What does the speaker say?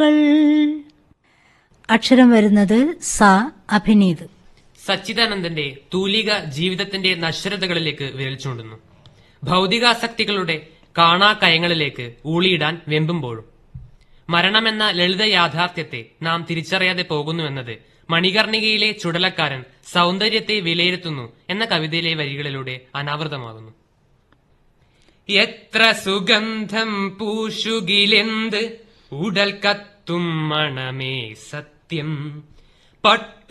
അക്ഷരം വരുന്നത് സ അഭിനീത് സച്ചിദാനന്ദന്റെ തൂലിക ജീവിതത്തിന്റെ നശ്വരതകളിലേക്ക് വിരൽ ചൂണ്ടുന്നു ഭൗതികാസക്തികളുടെ കാണാക്കയങ്ങളിലേക്ക് ഊളിയിടാൻ വെമ്പുമ്പോഴും മരണമെന്ന ലളിത യാഥാർത്ഥ്യത്തെ നാം തിരിച്ചറിയാതെ പോകുന്നുവെന്നത് മണികർണികയിലെ ചുടലക്കാരൻ സൗന്ദര്യത്തെ വിലയിരുത്തുന്നു എന്ന കവിതയിലെ വരികളിലൂടെ അനാവൃതമാകുന്നു എത്ര സുഗന്ധം പൂശുകിലെന്ത് ഉടൽ കത്തും മണമേ സത്യം പട്ടു